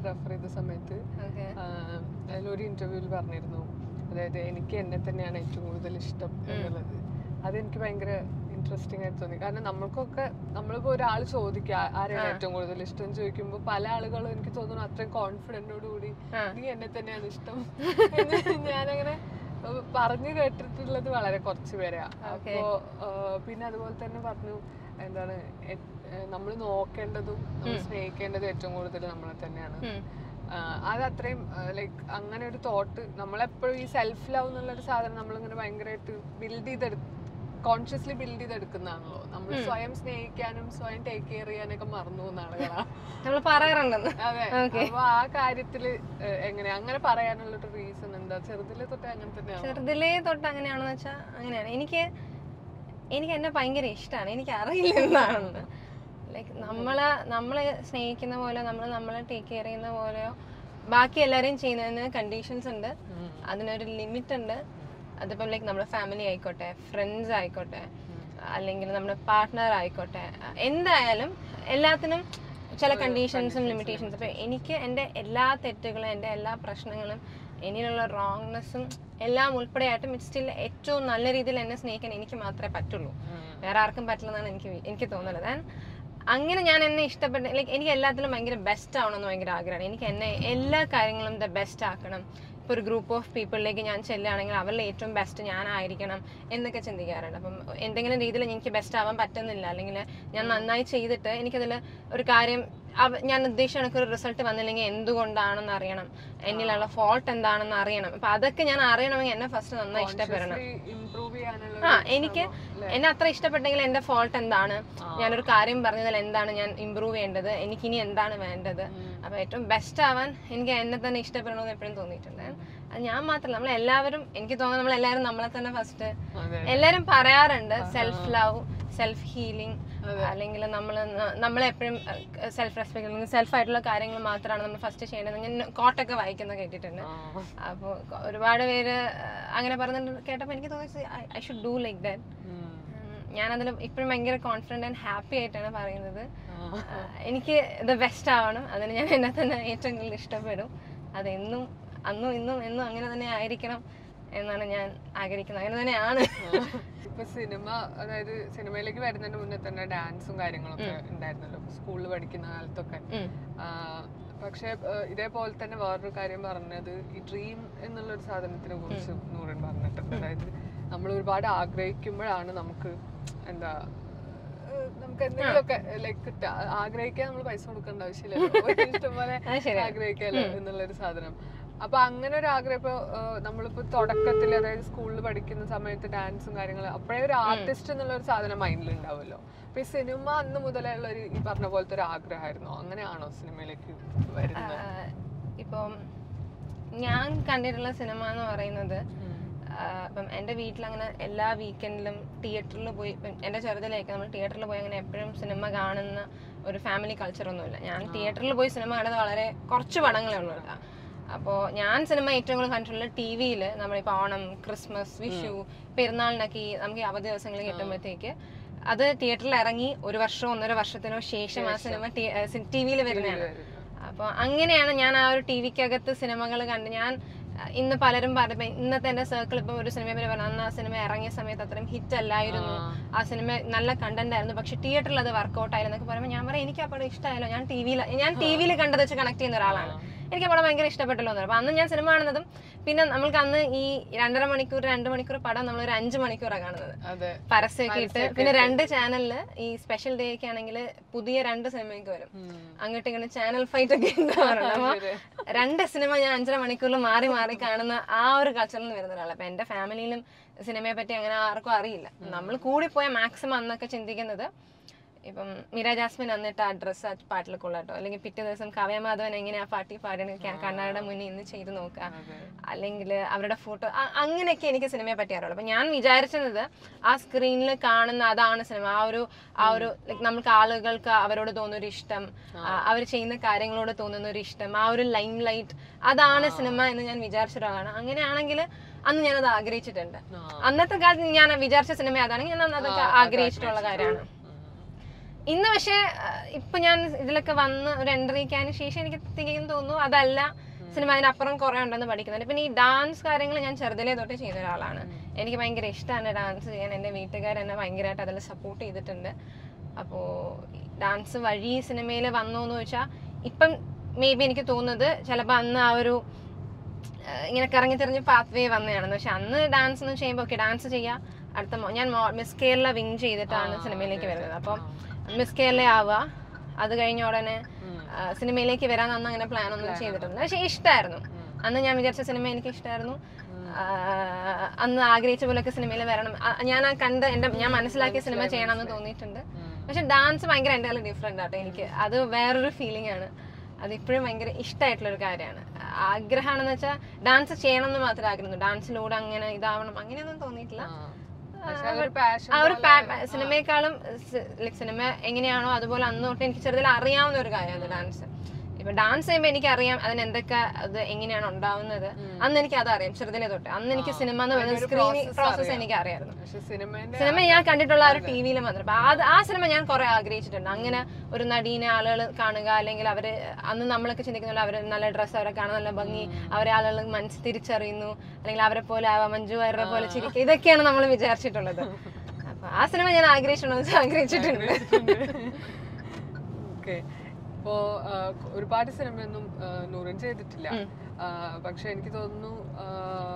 Refer ചെയ്ത സമയത്ത് okay ആഹ് അതിലൊരു ഇന്റർവ്യൂവിൽ പറഞ്ഞിരുന്നു അതായത് എനിക്ക് എന്നെ തന്നെയാണ് ഏറ്റവും കൂടുതൽ ഇഷ്ടം എന്നുള്ളത് അതെനിക്ക് ഭയങ്കര ഇൻട്രസ്റ്റിംഗ് ആയിട്ട് തോന്നി കാരണം നമ്മൾക്കൊക്കെ നമ്മളിപ്പോ ഒരാൾ ചോദിക്കുക "ആ- ആരെയാണ് ഏറ്റവും കൂടുതൽ ഇഷ്ടം എന്ന് ചോദിക്കുമ്പോൾ പല ആളുകളും എനിക്ക് തോന്നുന്നു അത്രയും കോൺഫിഡന്റോട് കൂടി ആ. നീ എന്നെ തന്നെയാണ് ഇഷ്ടം എന്ന് ഞാനങ്ങനെ ഏഹ് പറഞ്ഞു കേട്ടിട്ടുള്ളത് വളരെ കുറച്ച് പേരാ അപ്പോ ഏഹ് പിന്നെ അതുപോലെ തന്നെ പറഞ്ഞു എന്താണ് നമ്മൾ നോക്കേണ്ടതും നമ്മൾ സ്നേഹിക്കേണ്ടതും ഏറ്റവും കൂടുതൽ നമ്മളെ തന്നെയാണ് ആഹ് അത് അത്രയും ലൈക്ക് അങ്ങനെ ഒരു തോട്ട് നമ്മളെപ്പോഴും ഈ സെൽഫ് ലവ് എന്നുള്ളൊരു സാധനം നമ്മളിങ്ങനെ ഭയങ്കരമായിട്ട് ബിൽഡ് ചെയ്തെടു കോൺഷ്യസ്ലി ബിൽഡ് ചെയ്തെടുക്കുന്നതാണല്ലോ നമ്മൾ സ്വയം സ്നേഹിക്കാനും സ്വയം ടേക്ക് കെയർ ചെയ്യാനൊക്കെ മറന്നു പോകുന്ന ആളുകളാണ് നമ്മൾ പറയാറുണ്ടെന്ന് അതെ Okay. അപ്പൊ ആ കാര്യത്തില് ഏഹ്, എങ്ങനെ അങ്ങനെ പറയാനുള്ള ഒരു റീസൺ എന്താ ചെറുതിലെ തൊട്ട് അങ്ങനെ തന്നെയാണ് ചെറുതിലേ തൊട്ട് അങ്ങനെയാണെന്ന് വെച്ചാൽ അങ്ങനെയാണ് എനിക്ക് എനിക്ക് എന്നെ ഭയങ്കര ഇഷ്ടമാണ് എനിക്ക് അറിയില്ല എന്താണെന്ന് ലൈക്ക് നമ്മളെ നമ്മളെ സ്നേഹിക്കുന്ന പോലെ നമ്മൾ നമ്മളെ ടേക്ക് കെയർ ചെയ്യുന്ന പോലെയോ ബാക്കി എല്ലാവരെയും ചെയ്യുന്നതിന് കണ്ടീഷൻസ് ഉണ്ട് അതിനൊരു ലിമിറ്റ് ഉണ്ട് അതിപ്പോൾ ലൈക്ക് നമ്മുടെ ഫാമിലി ആയിക്കോട്ടെ ഫ്രണ്ട്സ് ആയിക്കോട്ടെ അല്ലെങ്കിൽ നമ്മുടെ പാർട്ട്ണർ ആയിക്കോട്ടെ എന്തായാലും എല്ലാത്തിനും ചില കണ്ടീഷൻസും ലിമിറ്റേഷൻസും അപ്പോൾ എനിക്ക് എൻ്റെ എല്ലാ തെറ്റുകളും എൻ്റെ എല്ലാ പ്രശ്നങ്ങളും എന്നിലുള്ള റോങ്നെസ്സും എല്ലാം ഉൾപ്പെടെയായിട്ടും ഇറ്റ് സ്റ്റിൽ ഏറ്റവും നല്ല രീതിയിൽ എന്നെ സ്നേഹിക്കാൻ എനിക്ക് മാത്രമേ പറ്റുള്ളൂ വേറെ ആർക്കും പറ്റില്ലെന്നാണ് എനിക്ക് വി- എനിക്ക് തോന്നുന്നത് ആൻഡ് അങ്ങനെ ഞാൻ എന്നെ ഇഷ്ടപ്പെട്ട ലൈക്ക് എനിക്ക് എല്ലാത്തിലും ഭയങ്കര ബെസ്റ്റ് ആവണമെന്ന് ഭയങ്കര ആഗ്രഹമാണ് എനിക്ക് എന്നെ എല്ലാ കാര്യങ്ങളും ദ ബെസ്റ്റ് ആക്കണം ഇപ്പോൾ ഒരു ഗ്രൂപ്പ് ഓഫ് പീപ്പിളിലേക്ക് ഞാൻ ചെല്ലുകയാണെങ്കിൽ അവരിൽ ഏറ്റവും ബെസ്റ്റ് ഞാനായിരിക്കണം എന്നൊക്കെ ചിന്തിക്കാറുണ്ട് അപ്പം എന്തെങ്കിലും രീതിയിൽ എനിക്ക് ബെസ്റ്റ് ആവാൻ പറ്റുന്നില്ല അല്ലെങ്കിൽ ഞാൻ നന്നായി ചെയ്തിട്ട് എനിക്കതിൽ ഒരു കാര്യം അവ- ഞാൻ ഉദ്ദേശിച്ച കണക്ക് ഒരു റിസൾട്ട് വന്നില്ലെങ്കിൽ എന്തുകൊണ്ടാണെന്ന് അറിയണം എന്നിലുള്ള ഫോൾട്ട് എന്താണെന്ന് അറിയണം അപ്പൊ അതൊക്കെ ഞാൻ അറിയണമെങ്കിൽ എന്നെ ഫസ്റ്റ് നന്നായി ഇഷ്ടപ്പെടണം ഇംപ്രൂവ് ചെയ്യാനുള്ള ആ ഒരു എനിക്ക് ശ്രമം, ല്ലേ? എന്നെ അത്ര ഇഷ്ടപ്പെട്ടെങ്കിൽ എന്റെ ഫോൾട്ട് എന്താണ് ഞാനൊരു കാര്യം പറഞ്ഞതിൽ എന്താണ് ഞാൻ ഇമ്പ്രൂവ് ചെയ്യേണ്ടത് എനിക്കിനി എന്താണ് വേണ്ടത് അപ്പൊ ഏറ്റവും ബെസ്റ്റ് ആവാൻ എനിക്ക് എന്നെ തന്നെ ഇഷ്ടപ്പെടണമെന്ന് എപ്പോഴും തോന്നിയിട്ടുണ്ട് അത് ഞാൻ മാത്രമല്ല നമ്മൾ എല്ലാവരും എനിക്ക് തോന്നുന്നു നമ്മൾ എല്ലാവരും നമ്മളെ തന്നെ ഫസ്റ്റ് അതെ എല്ലാവരും പറയാറുണ്ട് സെൽഫ് ലവ് സെൽഫ് ഹീലിംഗ് അല്ലെങ്കിൽ നമ്മൾ നമ്മളെപ്പോഴും സെൽഫ് റെസ്പെക്ട് അല്ലെങ്കിൽ സെൽഫ് ആയിട്ടുള്ള കാര്യങ്ങൾ മാത്രമാണ് നമ്മൾ ഫസ്റ്റ് ചെയ്യേണ്ടത് ഞാൻ കോട്ടൊക്കെ വായിക്കുന്നത് കേട്ടിട്ടുണ്ട് ആ. അപ്പോൾ ഒരുപാട് പേര് അഹ് അങ്ങനെ പറഞ്ഞിട്ട് കേട്ടപ്പോൾ എനിക്ക് തോന്നി I should do like that um. ഞാനതിൽ ഇപ്പോഴും ഭയങ്കര കോൺഫിഡൻ്റ് ആൻഡ് ഹാപ്പി ആയിട്ടാണ് പറയുന്നത് ആ. ആഹ് എനിക്ക് ഇത് ബെസ്റ്റ് ആവണം അതിന് ഞാൻ എന്നെ തന്നെ ഏറ്റവും കൂടുതൽ ഇഷ്ടപ്പെടും അതെന്നും അന്നും ഇന്നും എന്നും അങ്ങനെ തന്നെ ആയിരിക്കണം എന്നാണ് ഞാൻ ആഗ്രഹിക്കുന്നത് അങ്ങനെ തന്നെയാണ് ഇപ്പൊ സിനിമ അതായത് സിനിമയിലേക്ക് വരുന്നതിന് മുന്നേ തന്നെ ഡാൻസും കാര്യങ്ങളൊക്കെ ഉണ്ടായിരുന്നല്ലോ സ്കൂളിൽ പഠിക്കുന്ന കാലത്തൊക്കെ ഉം. ആ, പക്ഷെ ഏഹ്, ഇതേപോലെ തന്നെ വേറൊരു കാര്യം പറഞ്ഞത് ഈ ഡ്രീം എന്നുള്ള ഒരു സാധനത്തിനെ കുറിച്ച് നൂറൻ പറഞ്ഞിട്ടുണ്ട് അതായത് നമ്മൾ ഒരുപാട് ആഗ്രഹിക്കുമ്പോഴാണ് നമുക്ക് എന്താ ഏഹ്, നമുക്ക് എന്തെങ്കിലുമൊക്കെ ലൈക്ക് ആഗ്രഹിക്കാൻ നമ്മൾ പൈസ കൊടുക്കേണ്ട ആവശ്യമില്ല ഇഷ്ടംപോലെ അത് ശരിയാ. ആഗ്രഹിക്കാലോ എന്നുള്ളൊരു സാധനം അപ്പൊ അങ്ങനെ ഒരു ആഗ്രഹം ഇപ്പൊ ഏഹ്, നമ്മളിപ്പോ തുടക്കത്തിൽ അതായത് സ്കൂളിൽ പഠിക്കുന്ന സമയത്ത് ഡാൻസും കാര്യങ്ങളും അപ്പോഴേ ഒരു ആർട്ടിസ്റ്റ് എന്നുള്ള ഒരു സാധനം മൈൻഡിൽ ഉണ്ടാവുമല്ലോ അപ്പൊ ഈ സിനിമ അന്ന് മുതലേ ഉള്ള ഒരു ഈ പറഞ്ഞ പോലത്തെ ഒരു ആഗ്രഹമായിരുന്നോ അങ്ങനെയാണോ സിനിമയിലേക്ക് വരുന്നത് ആഹ് ഇപ്പം ഞാൻ കണ്ടിട്ടുള്ള സിനിമ എന്ന് പറയുന്നത് ആഹ് ഇപ്പം എൻ്റെ വീട്ടിൽ അങ്ങനെ എല്ലാ വീക്കെൻഡിലും തിയേറ്ററിൽ പോയി ഇപ്പം എൻ്റെ ചെറുതിലേക്ക് നമ്മൾ തിയേറ്ററിൽ പോയി അങ്ങനെ എപ്പോഴും സിനിമ കാണുന്ന ഒരു ഫാമിലി കൾച്ചറൊന്നുമില്ല ഞാൻ തിയേറ്ററിൽ പോയി സിനിമ കണ്ടത് വളരെ കുറച്ച് പടങ്ങളേ ഉള്ളൂ കേട്ടോ അപ്പോൾ ഞാൻ സിനിമ ഏറ്റവും കൂടുതൽ കണ്ടിട്ടുള്ളത് ടി വിയിൽ നമ്മളിപ്പോൾ ഓണം ക്രിസ്മസ് വിഷു പെരുന്നാളിനൊക്കെ ഈ നമുക്ക് ഈ അവധി ദിവസങ്ങൾ കിട്ടുമ്പോഴത്തേക്ക് അത് തിയേറ്ററിൽ ഇറങ്ങി ഒരു വർഷമോ ഒന്നര വർഷത്തിനോ ശേഷം ആ സിനിമ ടി വിയിൽ വരുന്നതാണ് അപ്പോൾ അങ്ങനെയാണ് ഞാൻ ആ ഒരു ടി വിക്കകത്ത് സിനിമകൾ കണ്ട് ഞാൻ അഹ് ഇന്ന് പലരും പറഞ്ഞ ഇന്നത്തെ എൻ്റെ സർക്കിൾ ഇപ്പം ഒരു സിനിമയെ പറ്റി പറഞ്ഞു അന്ന് ആ സിനിമ ഇറങ്ങിയ സമയത്ത് അത്രയും ഹിറ്റ് അല്ലായിരുന്നു ആ സിനിമ നല്ല കണ്ടന്റ് ആയിരുന്നു പക്ഷെ തിയേറ്ററിൽ അത് വർക്കൗട്ട് ആയില്ല എന്നൊക്കെ പറയുമ്പോൾ ഞാൻ പറയാം എനിക്ക് ആ പടം ഇഷ്ടമായല്ലോ ഞാൻ ടി വിയിൽ ഞാൻ ടി വിയിൽ കണ്ടത് വെച്ച് കണക്ട് ചെയ്യുന്ന ഒരാളാണ് എനിക്ക് ആ പടം ഭയങ്കര ഇഷ്ടപ്പെട്ടല്ലോ എന്ന് അപ്പൊ അന്ന് ഞാൻ സിനിമ കാണുന്നതും പിന്നെ നമ്മൾക്ക് അന്ന് ഈ രണ്ടര മണിക്കൂർ രണ്ട് മണിക്കൂർ പടം നമ്മൾ ഒരു അഞ്ച് മണിക്കൂറാണ് കാണുന്നത് അതെ പരസ്യമൊക്കെ ഇട്ട് പിന്നെ രണ്ട് ചാനലില് ഈ സ്പെഷ്യൽ ഡേ ഒക്കെ ആണെങ്കിൽ പുതിയ രണ്ട് സിനിമയൊക്കെ വരും അങ്ങോട്ട് ഇങ്ങനെ ചാനൽ ഫൈറ്റ് ഒക്കെ ഉണ്ടാവാറുണ്ട് അപ്പൊ രണ്ട് സിനിമ ഞാൻ അഞ്ചര മണിക്കൂറിൽ മാറി മാറി കാണുന്ന ആ ഒരു കൾച്ചറിൽ നിന്ന് വരുന്ന ഒരാളാണ് അപ്പൊ എന്റെ ഫാമിലിയിലും സിനിമയെ പറ്റി അങ്ങനെ ആർക്കും അറിയില്ല നമ്മൾ കൂടിപ്പോയ മാക്സിമം അന്നൊക്കെ ചിന്തിക്കുന്നത് ഇപ്പം മീര ജാസ്മിൻ അന്നിട്ട് ആ ഡ്രസ്സ് ആ പാട്ടിൽ കൊള്ളാട്ടോ അല്ലെങ്കിൽ പിറ്റേ ദിവസം കാവ്യ മാധവൻ എങ്ങനെ ആ പാട്ടി പാടണ കണ്ണാടിയുടെ മുന്നിൽ ഇന്ന് ചെയ്ത് നോക്കുക അല്ലെങ്കിൽ അവരുടെ ഫോട്ടോ അങ്ങനെയൊക്കെ എനിക്ക് സിനിമയെ പറ്റി അറിയുള്ളൂ അപ്പൊ ഞാൻ വിചാരിച്ചത് ആ സ്ക്രീനിൽ കാണുന്ന അതാണ് സിനിമ ആ ഒരു ആ ഒരു ലൈക്ക് നമുക്ക് ആളുകൾക്ക് അവരോട് തോന്നുന്ന ഒരു ഇഷ്ടം അവർ ചെയ്യുന്ന കാര്യങ്ങളോട് തോന്നുന്ന ഒരു ഇഷ്ടം ആ ഒരു ലൈം ലൈറ്റ് അതാണ് സിനിമ എന്ന് ഞാൻ വിചാരിച്ച ഒരാളാണ് അങ്ങനെയാണെങ്കിൽ അന്ന് ഞാനത് ആഗ്രഹിച്ചിട്ടുണ്ട് അന്നത്തെ കാലത്ത് ഞാൻ വിചാരിച്ച സിനിമ അതാണെങ്കിൽ ഞാൻ അന്ന് അതൊക്കെ ആഗ്രഹിച്ചിട്ടുള്ള കാര്യമാണ് ഇന്ന് പക്ഷേ ആ, ഇപ്പൊ ഞാൻ ഇതിലൊക്കെ വന്ന് ഒരു എൻട്രിക്കാന് ശേഷം എനിക്ക് തികയും തോന്നുന്നു അതല്ല സിനിമ അതിനപ്പുറം കുറെ ഉണ്ടെന്ന് പഠിക്കുന്നുണ്ട് പിന്നെ ഈ ഡാൻസ് കാര്യങ്ങൾ ഞാൻ ചെറുതിലേ തൊട്ട് ചെയ്യുന്ന ഒരാളാണ് എനിക്ക് ഭയങ്കര ഇഷ്ടമാണ് ഡാൻസ് ചെയ്യാൻ എൻ്റെ വീട്ടുകാർ എന്നെ ഭയങ്കരമായിട്ട് അതിൽ സപ്പോർട്ട് ചെയ്തിട്ടുണ്ട് അപ്പോൾ ഡാൻസ് വഴി സിനിമയിൽ വന്നു എന്ന് വെച്ചാൽ ഇപ്പം മേ ബി എനിക്ക് തോന്നുന്നത് ചിലപ്പോൾ അന്ന് ആ ഒരു ആ, ഇങ്ങനെ കറങ്ങി തിരിഞ്ഞ് പാത്ത് വേ വന്നതാണെന്ന് പക്ഷെ അന്ന് ഡാൻസ് എന്ന് ചെയ്യുമ്പോൾ ഓക്കെ ഡാൻസ് ചെയ്യാം അടുത്ത മോ- ഞാൻ മിസ് കേരള വിങ് ചെയ്തിട്ടാണ് സിനിമയിലേക്ക് വരുന്നത് അപ്പം മിസ് കേരള ആവുക അത് കഴിഞ്ഞ ഉടനെ ആ, സിനിമയിലേക്ക് വരാൻ അന്ന് അങ്ങനെ പ്ലാൻ ഒന്നും ചെയ്തിട്ടുണ്ട് പക്ഷെ ഇഷ്ടമായിരുന്നു അന്ന് ഞാൻ വിചാരിച്ച സിനിമ എനിക്ക് ഇഷ്ടമായിരുന്നു ആ, അന്ന് ആഗ്രഹിച്ച പോലെയൊക്കെ സിനിമയിൽ വരണം ആ, ഞാൻ ആ കണ്ട് എൻ്റെ ഞാൻ മനസ്സിലാക്കിയ സിനിമ ചെയ്യണമെന്ന് തോന്നിയിട്ടുണ്ട് പക്ഷെ ഡാൻസ് ഭയങ്കര എൻ്റെ ഡിഫറെൻ്റ് ആട്ടോ എനിക്ക് അത് വേറൊരു ഫീലിംഗ് ആണ് അത് ഇപ്പോഴും ഭയങ്കര ഇഷ്ടമായിട്ടുള്ള ഒരു കാര്യമാണ് ആഗ്രഹമാണെന്ന് വെച്ചാൽ ഡാൻസ് ചെയ്യണം എന്ന് മാത്രമേ ആഗ്രഹമുള്ളൂ ഡാൻസിലൂടെ അങ്ങനെ ഇതാവണം അങ്ങനെയൊന്നും തോന്നിയിട്ടില്ല പക്ഷെ അതൊരു പാഷൻ ആ ഒരു സിനിമയെക്കാളും ലൈക് സിനിമ എങ്ങനെയാണോ അതുപോലെ അന്ന് തൊട്ട് എനിക്ക് ചെറുതിൽ അറിയാവുന്ന ഒരു കാര്യമാണ് ഡാൻസ് ഇപ്പൊ ഡാൻസ് ചെയ്യുമ്പോൾ എനിക്കറിയാം അതിന് എന്തൊക്കെ അത് എങ്ങനെയാണ് ഉണ്ടാവുന്നത് അന്ന് എനിക്ക് അതറിയാം ചെറുതിലെ തൊട്ട് അന്ന് എനിക്ക് സിനിമ എന്ന് പറയുന്ന സ്ക്രീനിങ് പ്രോസസ്സ് എനിക്ക് അറിയായിരുന്നു പക്ഷെ സിനിമേന്റെ സിനിമ ഞാൻ കണ്ടിട്ടുള്ള ആ ഒരു ടി വിയിൽ മാത്രം അപ്പൊ അത് ആ സിനിമ ഞാൻ കുറെ ആഗ്രഹിച്ചിട്ടുണ്ട് അങ്ങനെ ഒരു നടീനെ ആളുകൾ കാണുക അല്ലെങ്കിൽ അവര് അന്ന് നമ്മളൊക്കെ ചിന്തിക്കുന്ന അവർ നല്ല ഡ്രസ്സ് അവരെ കാണാൻ നല്ല ഭംഗി അവരെ ആളുകൾ മനസ്സ് തിരിച്ചറിയുന്നു അല്ലെങ്കിൽ അവരെ പോലെ ആവാം മഞ്ജു വാര്യരെ പോലെ ചിരിക്കുക ഇതൊക്കെയാണ് നമ്മൾ വിചാരിച്ചിട്ടുള്ളത് അപ്പൊ ആ സിനിമ ഞാൻ ആഗ്രഹിച്ചിട്ടുണ്ടോ ആഗ്രഹിച്ചിട്ടുണ്ട് ഓക്കെ ഇപ്പോ ആ, ഒരുപാട് സിനിമയൊന്നും ആ, നൂറിൻ ചെയ്തിട്ടില്ല ആ, പക്ഷെ എനിക്ക് തോന്നുന്നു ആ,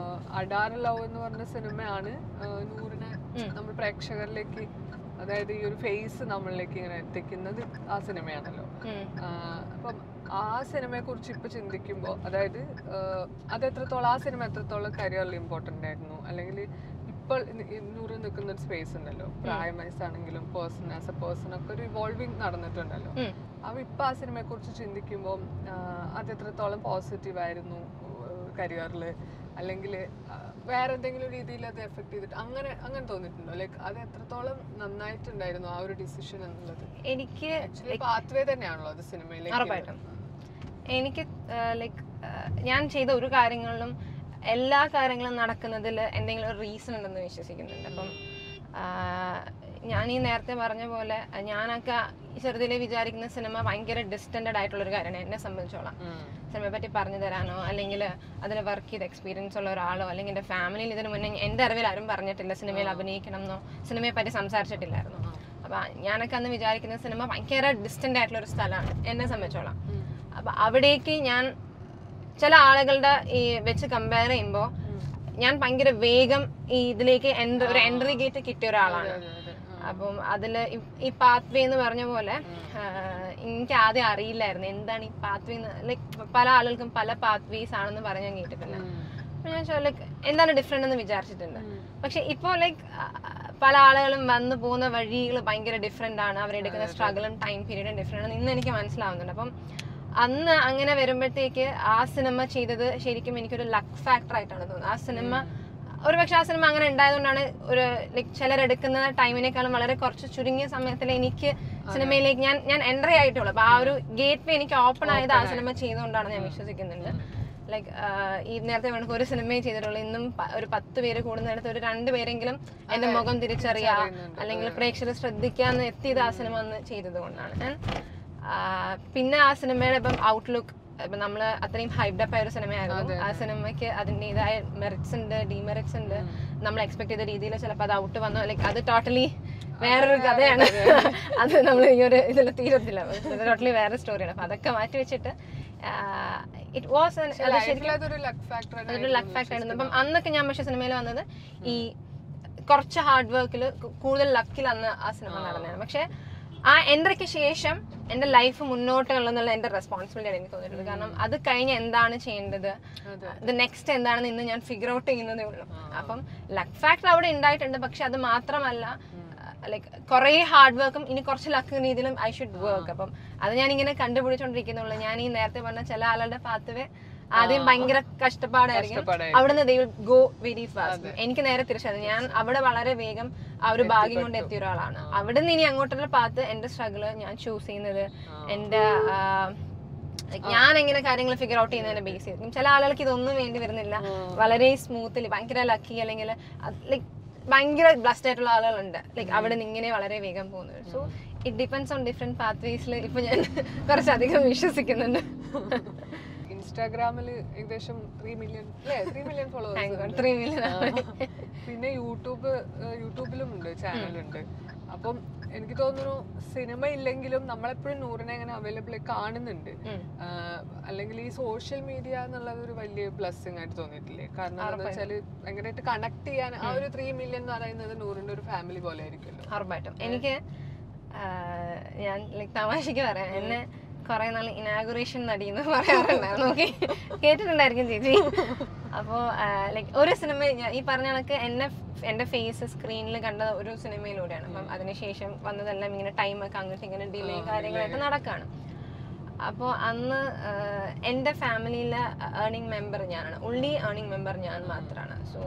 അഡാർ ലവ് എന്ന് പറഞ്ഞ സിനിമയാണ് ആ, നൂറിനെ നമ്മൾ പ്രേക്ഷകരിലേക്ക് അതായത് ഈ ഒരു ഫേസ് നമ്മളിലേക്ക് ഇങ്ങനെ എത്തിക്കുന്നത് ആ സിനിമയാണല്ലോ ഉം. ആ, അപ്പം ആ സിനിമയെ കുറിച്ച് ഇപ്പൊ ചിന്തിക്കുമ്പോൾ അതായത് ആ, അത് എത്രത്തോളം ആ സിനിമ എത്രത്തോളം കരിയറിൽ ഇമ്പോർട്ടന്റ് ആയിരുന്നു അല്ലെങ്കിൽ ഇപ്പോൾ നൂറ് നിൽക്കുന്ന ഒരു സ്പേസ് ഉണ്ടല്ലോ പ്രായം വയസ്സാണെങ്കിലും പേഴ്സൺ ആസ് എ പേഴ്സൺ ഒക്കെ ഒരു ഇവോൾവിങ് നടന്നിട്ടുണ്ടല്ലോ ഉം. അപ്പൊ ഇപ്പൊ ആ സിനിമയെ കുറിച്ച് ചിന്തിക്കുമ്പോൾ അത് എത്രത്തോളം പോസിറ്റീവ് ആയിരുന്നു കരിയറിൽ അല്ലെങ്കിൽ വേറെ എന്തെങ്കിലും രീതിയിൽ അത് എഫക്ട് ചെയ്തിട്ട് അങ്ങനെ അങ്ങനെ തോന്നിയിട്ടുണ്ടോ ലൈക്ക് അത് എത്രത്തോളം നന്നായിട്ടുണ്ടായിരുന്നു ആ ഒരു ഡിസിഷൻ എന്നുള്ളത് എനിക്ക് ആക്ച്വലി പാത്വേ തന്നെയാണല്ലോ അത് സിനിമയിലേക്ക് ഉറപ്പായിട്ടും എനിക്ക് ലൈക്ക് ഞാൻ ചെയ്ത ഒരു കാര്യങ്ങളിലും എല്ലാ കാര്യങ്ങളും നടക്കുന്നതിൽ എന്തെങ്കിലും ഒരു റീസൺ ഉണ്ടെന്ന് വിശ്വസിക്കുന്നുണ്ട് അപ്പം ആ, ഞാൻ ഈ നേരത്തെ പറഞ്ഞ പോലെ ഞാനൊക്കെ ചെറുതിലെ വിചാരിക്കുന്ന സിനിമ ഭയങ്കര ഡിസ്റ്റൻറ്റഡ് ആയിട്ടുള്ള ഒരു കാര്യമാണ് എന്നെ സംബന്ധിച്ചോളം ഉം. സിനിമയെ പറ്റി പറഞ്ഞു തരാനോ അല്ലെങ്കിൽ അതിൽ വർക്ക് ചെയ്ത എക്സ്പീരിയൻസ് ഉള്ള ഒരാളോ അല്ലെങ്കിൽ എൻ്റെ ഫാമിലിയിൽ ഇതിന് മുന്നേ എൻ്റെ അറിവിൽ ആരും പറഞ്ഞിട്ടില്ല സിനിമയിൽ അഭിനയിക്കണം എന്നോ സിനിമയെ പറ്റി സംസാരിച്ചിട്ടില്ലായിരുന്നു അപ്പൊ ഞാനൊക്കെ അന്ന് വിചാരിക്കുന്ന സിനിമ ഭയങ്കര ഡിസ്റ്റന്റ് ആയിട്ടുള്ള ഒരു സ്ഥലമാണ് എന്നെ സംബന്ധിച്ചോളം ഉം. അപ്പൊ അവിടേക്ക് ഞാൻ ചില ആളുകളുടെ ഈ വെച്ച് കമ്പയർ ചെയ്യുമ്പോൾ ഞാൻ ഭയങ്കര വേഗം ഈ ഇതിലേക്ക് എൻട്രി ഒരു എൻട്രി ഗേറ്റ് കിട്ടിയ ഒരാളാണ് അതെ, അതെ. ആ. അപ്പം അതില് ഈ- ഈ പാത്ത് വേ എന്ന് പറഞ്ഞ പോലെ ആഹ്, എനിക്ക് ആദ്യം അറിയില്ലായിരുന്നു എന്താണ് ഈ പാത്ത് വേ ലൈക്ക് പല ആളുകൾക്കും പല പാത്ത് വേസ് ആണെന്ന് പറഞ്ഞ് ഞാൻ കേട്ടിട്ടില്ല ഉം. അപ്പൊ ഞാൻ ലൈക്ക് എന്താണ് ഡിഫറെന്റ് എന്ന് വിചാരിച്ചിട്ടുണ്ട് ഉം. പക്ഷെ ഇപ്പോൾ ലൈക്ക് പല ആളുകളും വന്നു പോകുന്ന വഴികൾ ഭയങ്കര ഡിഫറെന്റ് ആണ് അവരെടുക്കുന്ന സ്ട്രഗിളും ടൈം പീരീഡും ഡിഫറെന്റ് ആണ് ഇന്ന് എനിക്ക് മനസ്സിലാവുന്നുണ്ട് അപ്പം അന്ന് അങ്ങനെ വരുമ്പോഴത്തേക്ക് ആ സിനിമ ചെയ്തത് ശരിക്കും എനിക്കൊരു ലക്ക് ഫാക്ടർ ആയിട്ടാണ് തോന്നുന്നത് ആ സിനിമ ഒരു പക്ഷെ ആ സിനിമ അങ്ങനെ ഉണ്ടായതുകൊണ്ടാണ് ഒരു ലൈക്ക് ചിലരെടുക്കുന്ന ടൈമിനേക്കാളും വളരെ കുറച്ച് ചുരുങ്ങിയ സമയത്തിൽ എനിക്ക് സിനിമയിലേക്ക് ഞാൻ ഞാൻ എൻട്രി ആയിട്ടുള്ളൂ അപ്പൊ ആ ഒരു ഗേറ്റ് വേ എനിക്ക് ഓപ്പൺ ആയത് ആ സിനിമ ചെയ്തുകൊണ്ടാണ് ഞാൻ വിശ്വസിക്കുന്നുണ്ട് ലൈക്ക് ഈ നേരത്തെ വേണമെങ്കിൽ ഒരു സിനിമയെ ചെയ്തിട്ടുള്ളൂ ഇന്നും പ- ഒരു പത്ത് പേര് കൂടുന്നിടത്ത് ഒരു രണ്ട് പേരെങ്കിലും എന്റെ മുഖം തിരിച്ചറിയാ അല്ലെങ്കിൽ പ്രേക്ഷകർ ശ്രദ്ധിക്കാന്ന് എത്തിയത് ആ സിനിമ അന്ന് ചെയ്തത് കൊണ്ടാണ് And, ആ, പിന്നെ ആ സിനിമയുടെ ഇപ്പം ഔട്ട്ലുക്ക് ഇപ്പം നമ്മൾ അത്രയും ഹൈബ്ഡ് അപ്പ് ആയ ഒരു സിനിമയായിരുന്നു ആ സിനിമയ്ക്ക് അതിൻ്റെതായ മെറിറ്റ്സ് ഉണ്ട് ഡിമെറിറ്റ്സ് ഉണ്ട് നമ്മൾ എക്സ്പെക്ട് ചെയ്ത രീതിയിൽ ചിലപ്പോൾ അത് ഔട്ട് വന്നു ലൈക്ക് അത് ടോട്ടലി വേറൊരു കഥയാണ് അത് നമ്മൾ ഈ ഒരു ഇതിൽ തീരത്തില്ല ടോട്ടലി വേറെ സ്റ്റോറിയാണ് അപ്പൊ അതൊക്കെ മാറ്റി വെച്ചിട്ട് ഇറ്റ് വാസ് അത് ലൈഫിൽ ശരിക്കും അതൊരു ലക്ക് ഫാക്ടർ അതൊരു ലക്ക് ഫാക്ടർ ആയിരുന്നു അപ്പം അന്നൊക്കെ ഞാൻ പക്ഷേ സിനിമയിൽ വന്നത് ഈ കുറച്ച് ഹാർഡ് വർക്കിൽ കൂടുതൽ ലക്കിൽ അന്ന് ആ സിനിമ നടന്നതാണ് പക്ഷെ ആ എൻട്രിക്ക് ശേഷം എൻ്റെ ലൈഫ് മുന്നോട്ട് ഉള്ളതെന്നുള്ള എൻ്റെ റെസ്പോൺസിബിലിറ്റി ആണ് എനിക്ക് തോന്നിയിട്ടുള്ളത് കാരണം അത് കഴിഞ്ഞ് എന്താണ് ചെയ്യേണ്ടത് അതെ. ഇത് നെക്സ്റ്റ് എന്താണെന്ന് ഇന്ന് ഞാൻ ഫിഗർ ഔട്ട് ചെയ്യുന്നതേ ഉള്ളൂ അപ്പം ലക്ക് ഫാക്ടർ അവിടെ ഉണ്ടായിട്ടുണ്ട് പക്ഷെ അത് മാത്രമല്ല ലൈക്ക് കുറേ ഹാർഡ് വർക്കും ഇനി കുറച്ച് ലക്ക് രീതിയിലും ഐ ഷുഡ് വർക്ക് അപ്പം അത് ഞാൻ ഇങ്ങനെ കണ്ടുപിടിച്ചോണ്ടിരിക്കുന്നുള്ളൂ ഞാൻ ഈ നേരത്തെ പറഞ്ഞ ചില ആളുടെ പാത്തുവേ ആദ്യം ഭയങ്കര കഷ്ടപ്പാടായിരിക്കും കഷ്ടപ്പാടായിരിക്കും. അവിടുന്ന് ദേ ഗോ വെരി ഫാസ്റ്റ് എനിക്ക് നേരെ തിരിച്ചത് ഞാൻ അവിടെ വളരെ വേഗം ആ ഒരു ഭാഗ്യം കൊണ്ട് എത്തിയ ഒരാളാണ് അവിടെ നിന്ന് ഇനി അങ്ങോട്ടുള്ള പാത്ത് എന്റെ സ്ട്രഗിള് ഞാൻ ചൂസ് ചെയ്യുന്നത് എന്റെ ആ, like ഞാൻ എങ്ങനെ കാര്യങ്ങൾ ഫിഗർ ഔട്ട് ചെയ്യുന്നതിനെ ബേസ് ചെയ്തിരിക്കും ചില ആളുകൾക്ക് ഇതൊന്നും വേണ്ടി വരുന്നില്ല വളരെ സ്മൂത്തിൽ ഭയങ്കര ലക്കി അല്ലെങ്കിൽ ലൈക്ക് ഭയങ്കര ബ്ലസ്ഡ് ആയിട്ടുള്ള ആളുകളുണ്ട് ലൈക്ക് അവിടെ നിന്ന് ഇങ്ങനെ വളരെ വേഗം പോകുന്നത് so it depends on different പാത്വേസിൽ ഇപ്പൊ ഞാൻ കുറച്ചധികം വിശ്വസിക്കുന്നുണ്ട് ഇൻസ്റ്റാഗ്രാമിൽ ഏകദേശം ത്രീ മില്യൺ അല്ലേ three million followers three million പിന്നെ യൂട്യൂബ് ഏഹ് യൂട്യൂബിലും ഉണ്ട് ചാനലുണ്ട് അപ്പം എനിക്ക് തോന്നുന്നു സിനിമ ഇല്ലെങ്കിലും നമ്മളെപ്പോഴും നൂറിനെ അങ്ങനെ അവൈലബിൾ കാണുന്നുണ്ട് ആഹ് അല്ലെങ്കിൽ ഈ സോഷ്യൽ മീഡിയ എന്നുള്ളത് ഒരു വലിയ ബ്ലെസ്സിങ് ആയിട്ട് തോന്നിയിട്ടില്ലേ കാരണം എന്താ വെച്ചാൽ ഭയങ്കരമായിട്ട് കണക്ട് ചെയ്യാൻ ആ ഒരു ത്രീ മില്യൺ എന്ന് പറയുന്നത് നൂറിന്റെ ഒരു ഫാമിലി പോലെ ആയിരിക്കുമല്ലോ ഉറപ്പായിട്ടും എനിക്ക് ആ, ഞാൻ ലൈക് തമാശക്ക് പറയാം എന്നെ കുറെ നാൾ ഇനാഗുറേഷൻ നടി എന്ന് പറയാറുണ്ടായിരുന്നു ഓക്കെ കേട്ടിട്ടുണ്ടായിരിക്കും ചേച്ചി അപ്പോൾ ലൈക്ക് ഒരു സിനിമ ഞാൻ ഈ പറഞ്ഞ കണക്ക് എന്നെ എൻ്റെ ഫേസ് സ്ക്രീനിൽ കണ്ട ഒരു സിനിമയിലൂടെയാണ് അപ്പം അതിനുശേഷം വന്നതെല്ലാം ഇങ്ങനെ ടൈമൊക്കെ അങ്ങോട്ട് ഇങ്ങനെ ഡിലേ കാര്യങ്ങളായിട്ട് നടക്കുകയാണ് അപ്പോൾ അന്ന് ആഹ്, എൻ്റെ ഫാമിലിയിലെ ഏർണിംഗ് മെമ്പർ ഞാനാണ് ഉള്ളി ഏർണിംഗ് മെമ്പർ ഞാൻ മാത്രമാണ് സോ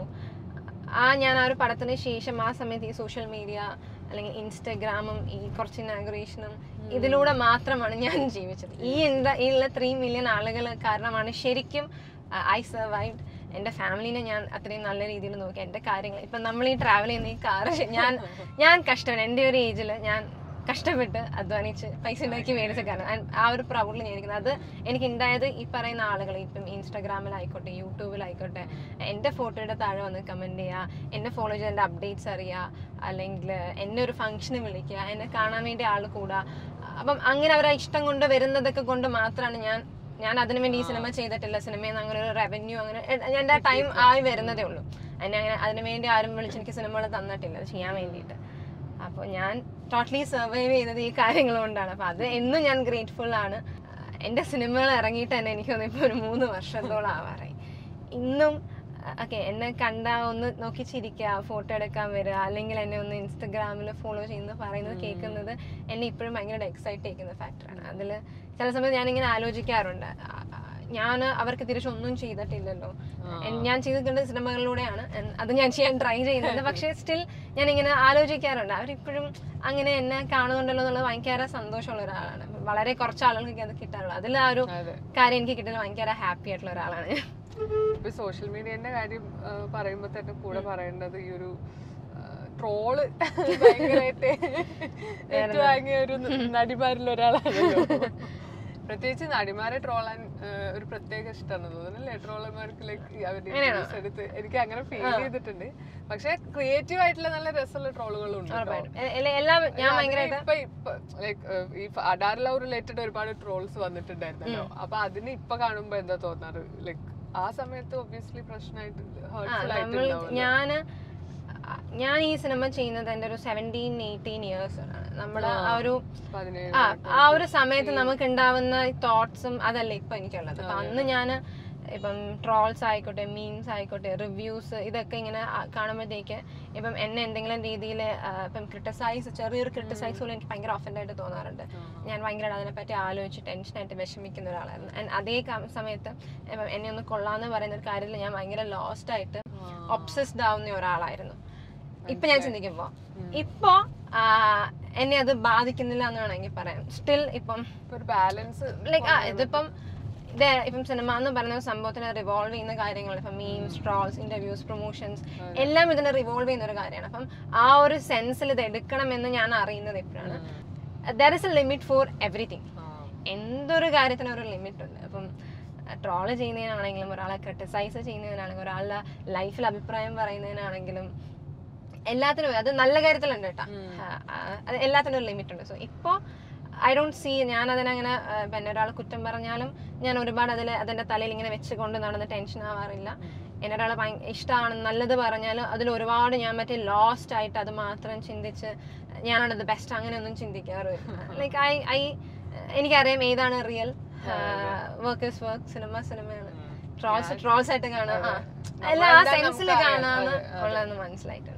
ആ ഞാൻ ആ ഒരു പടത്തിന് ശേഷം ആ സമയത്ത് ഈ സോഷ്യൽ മീഡിയ അല്ലെങ്കിൽ ഇൻസ്റ്റഗ്രാമും ഈ കുറച്ച് ഇനാഗുറേഷനും ഇതിലൂടെ മാത്രമാണ് ഞാൻ ജീവിച്ചത് ഈ എന്താ ഈ ഉള്ള ത്രീ മില്യൺ ആളുകൾ കാരണമാണ് ശരിക്കും ഐ സർവൈവ്ഡ് എൻ്റെ ഫാമിലിനെ ഞാൻ അത്രയും നല്ല രീതിയിൽ നോക്കി എൻ്റെ കാര്യങ്ങൾ ഇപ്പം നമ്മൾ ഈ ട്രാവൽ ചെയ്യുന്ന ഈ കാറ് ഞാൻ ഞാൻ കഷ്ടം എൻ്റെ ഒരു ഏജിൽ ഞാൻ കഷ്ടപ്പെട്ട് അധ്വാനിച്ച് പൈസ ഉണ്ടാക്കി മേടിച്ച കാരണം And ആ ഒരു പ്രൗഡിൽ ഞാൻ ഇരിക്കുന്നത് അത് എനിക്ക് ഉണ്ടായത് ഈ പറയുന്ന ആളുകൾ ഇപ്പം ഇൻസ്റ്റാഗ്രാമിലായിക്കോട്ടെ യൂട്യൂബിലായിക്കോട്ടെ എൻ്റെ ഫോട്ടോയുടെ താഴെ വന്ന് കമൻറ്റ് ചെയ്യുക എന്നെ ഫോളോ ചെയ്ത് എൻ്റെ അപ്ഡേറ്റ്സ് അറിയുക അല്ലെങ്കിൽ എന്നെ ഒരു ഫംഗ്ഷന് വിളിക്കുക എന്നെ കാണാൻ വേണ്ടി ആൾ കൂടുക അപ്പം അങ്ങനെ അവരെ ഇഷ്ടം കൊണ്ട് വരുന്നതൊക്കെ കൊണ്ട് മാത്രമാണ് ഞാൻ ഞാൻ അതിനു വേണ്ടി ഈ സിനിമ ചെയ്തിട്ടില്ല സിനിമയിൽ നിന്ന് അങ്ങനെ ഒരു റവന്യൂ അങ്ങനെ എ- എൻ്റെ ടൈം ആയി വരുന്നതേ ഉള്ളൂ അതിനെ അങ്ങനെ അതിനു വേണ്ടി ആരും വിളിച്ച് എനിക്ക് സിനിമകൾ തന്നിട്ടില്ല അത് ചെയ്യാൻ വേണ്ടിയിട്ട് അപ്പോൾ ഞാൻ ടോട്ടലി സർവൈവ് ചെയ്തത് ഈ കാര്യങ്ങൾ കൊണ്ടാണ് അപ്പോൾ അത് എന്നും ഞാൻ ഗ്രേറ്റ്ഫുൾ ആണ് എൻ്റെ സിനിമകൾ ഇറങ്ങിയിട്ട് തന്നെ എനിക്ക് തോന്നുന്നു ഇപ്പോൾ ഒരു മൂന്ന് വർഷത്തോളം ആവാറായി ഇന്നും ഓക്കെ എന്നെ കണ്ട ഒന്ന് നോക്കി ചിരിക്കുക ഫോട്ടോ എടുക്കാൻ വരിക അല്ലെങ്കിൽ എന്നെ ഒന്ന് ഇൻസ്റ്റഗ്രാമിൽ ഫോളോ ചെയ്യുന്നത് പറയുന്നത് കേൾക്കുന്നത് എന്നെ ഇപ്പോഴും ഭയങ്കര എക്സൈറ്റ് ചെയ്യിക്കുന്ന ഫാക്ടറാണ് അതിൽ ചില സമയത്ത് ഞാനിങ്ങനെ ആലോചിക്കാറുണ്ട് ഞാൻ അവർക്ക് തിരിച്ചൊന്നും ചെയ്തിട്ടില്ലല്ലോ എൻ- ഞാൻ ചെയ്തിട്ടുണ്ട് സിനിമകളിലൂടെയാണ് and അത് ഞാൻ ചെയ്യാൻ ട്രൈ ചെയ്യുന്നത് പക്ഷേ സ്റ്റിൽ ഞാൻ ഇങ്ങനെ ആലോചിക്കാറുണ്ട് അവരിപ്പോഴും അങ്ങനെ എന്നെ കാണുന്നുണ്ടല്ലോ എന്നുള്ളത് ഭയങ്കര സന്തോഷമുള്ള ഒരാളാണ് വളരെ കുറച്ച് ആളുകൾക്ക് അത് കിട്ടാറുള്ളൂ അതിൽ ആ ഒരു അതെ കാര്യം എനിക്ക് കിട്ടുന്നത് ഭയങ്കര ഹാപ്പി ആയിട്ടുള്ള ഒരാളാണ് ഞാൻ ഇപ്പൊ സോഷ്യൽ മീഡിയന്റെ കാര്യം ആ, പറയുമ്പോ തന്നെ കൂടെ പറയേണ്ടത് ഈ ഒരു ട്രോള് ഭയങ്കരമായിട്ട് ഏറ്റുവാങ്ങിയ ഒരു നടിമാരിൽ ഒരാളാണല്ലോ പ്രത്യേകിച്ച് നടിമാരെ ട്രോളാൻ ആ, ഒരു പ്രത്യേക ഇഷ്ടമാണ് തോന്നുന്നല്ലേ ട്രോളർമാർക്ക് ലൈക്ക് അവരുടെ interviews എടുത്ത് എനിക്ക് അങ്ങനെ ഫീൽ ചെയ്തിട്ടുണ്ട് പക്ഷെ ക്രിയേറ്റീവ് ആയിട്ടുള്ള നല്ല രസമുള്ള ട്രോളുകളും ഉണ്ട് കേട്ടോ. ഉറപ്പായിട്ടും. എ- എല്ല- എല്ലാം ഞാൻ അതിന് ഭയങ്കരമായിട്ട് ഇപ്പൊ ഇപ്പൊ ലൈക്ക് ഈ അഡാർ ലവ് റിലേറ്റഡ് ഒരുപാട് ട്രോൾസ് വന്നിട്ടുണ്ടായിരുന്നല്ലോ അപ്പൊ അതിന് ഇപ്പൊ കാണുമ്പോ എന്താ തോന്നാറ് ലൈക്ക് ആ സമയത്ത് ഒബ്വിയസ്ലി പ്രശ്നമായിട്ട് ആ, ഹേർട്ട്ഫുൾ നമ്മൾ ആയിട്ടുണ്ടാവും ഞാന് ആ, ഞാൻ ഈ സിനിമ ചെയ്യുന്നത് എൻ്റെ ഒരു സെവൻറ്റീൻ എയ്റ്റീൻ ഇയേഴ്സ് ആണ് നമ്മുടെ ആ ഒരു പതിനേഴ് ആ ആ ഒരു സമയത്ത് നമുക്ക് ഉണ്ടാവുന്ന തോട്ട്സും അതല്ല ഇപ്പൊ എനിക്കുള്ളത് അപ്പൊ അന്ന് ഞാൻ ഇപ്പം ട്രോൾസ് ആയിക്കോട്ടെ മീംസ് ആയിക്കോട്ടെ റിവ്യൂസ് ഇതൊക്കെ ഇങ്ങനെ ആ- കാണുമ്പോഴത്തേക്ക് ഇപ്പം എന്നെ എന്തെങ്കിലും രീതിയിൽ ഇപ്പം ക്രിട്ടിസൈസ് ചെറിയൊരു ക്രിട്ടിസൈസ് പോലും എനിക്ക് ഭയങ്കര ഒഫൻഡ് ആയിട്ട് തോന്നാറുണ്ട് ഞാൻ ഭയങ്കരമായിട്ട് അതിനെപ്പറ്റി ആലോചിച്ച് ടെൻഷനായിട്ട് വിഷമിക്കുന്ന ഒരാളായിരുന്നു And അതേ ക- സമയത്ത് ഇപ്പം എന്നെ ഒന്ന് കൊള്ളാന്ന് പറയുന്ന ഒരു കാര്യത്തിൽ ഞാൻ ഭയങ്കര ലോസ്റ്റ് ആയിട്ട് ഒബ്സസ്ഡ് ആവുന്ന ഒരാളായിരുന്നു ഇപ്പൊ ഞാൻ ചിന്തിക്കുമ്പോ ഇപ്പോ ആ, എന്നെ അത് ബാധിക്കുന്നില്ല എന്ന് വേണമെങ്കിൽ പറയാം സ്റ്റിൽ ഇപ്പം ഇപ്പൊ ഒരു ബാലൻസ് ലൈക്ക് ആ ഇതിപ്പം ഇത് ഇപ്പം സിനിമ എന്ന് പറയുന്ന ഒരു സംഭവത്തിന് റിവോൾവ് ചെയ്യുന്ന കാര്യങ്ങൾ ഇപ്പം മീംസ് ട്രോൾസ് ഇന്റർവ്യൂസ് പ്രൊമോഷൻസ് എല്ലാം ഇതിന് റിവോൾവ് ചെയ്യുന്ന ഒരു കാര്യമാണ് അപ്പം ആ ഒരു സെൻസിൽ ഇത് എടുക്കണമെന്ന് ഞാൻ അറിയുന്നത് എപ്പോഴാണ് there is a limit for everything എന്തൊരു കാര്യത്തിനും ഒരു ലിമിറ്റ് ഉണ്ട് അപ്പം ട്രോള് ചെയ്യുന്നതിനാണെങ്കിലും ഒരാളെ ക്രിട്ടിസൈസ് ചെയ്യുന്നതിനാണെങ്കിലും ഒരാളുടെ ലൈഫിൽ അഭിപ്രായം പറയുന്നതിനാണെങ്കിലും എല്ലാത്തിനും അത് നല്ല കാര്യത്തിലുണ്ട് കേട്ടോ അത് എല്ലാത്തിനും ഒരു ലിമിറ്റ് ഉണ്ട് സോ ഇപ്പോൾ ഐ ഡോണ്ട് സീ ഞാൻ അതിനങ്ങനെ ആ, പിന്നെ ഒരാൾ കുറ്റം പറഞ്ഞാലും ഞാൻ ഒരുപാട് അതിൽ അതിൻ്റെ തലയിൽ ഇങ്ങനെ വെച്ചുകൊണ്ട് നടന്ന് ടെൻഷൻ ആവാറില്ല എന്നെ ഒരാൾ ഇഷ്ടമാണ് നല്ലത് പറഞ്ഞാലും അതിൽ ഒരുപാട് ഞാൻ മറ്റേ ലോസ്റ്റ് ആയിട്ട് അത് മാത്രം ചിന്തിച്ച് ഞാനാണ് ദ ബെസ്റ്റ് അങ്ങനെയൊന്നും ചിന്തിക്കാറ് ലൈക്ക് ഐ ഐ എനിക്കറിയാം ഏതാണ് real work is work cinema സിനിമയാണ് ട്രോൾസ് ട്രോൾസ് ആയിട്ട് കാണാം ആ അല്ല ആ നമ്മളെല്ലാം സെൻസിൽ നമുക്കറിയാം. കാണാന്ന് അതെ, അതെ. ഉള്ളതെന്ന് മനസ്സിലായിട്ടുണ്ട്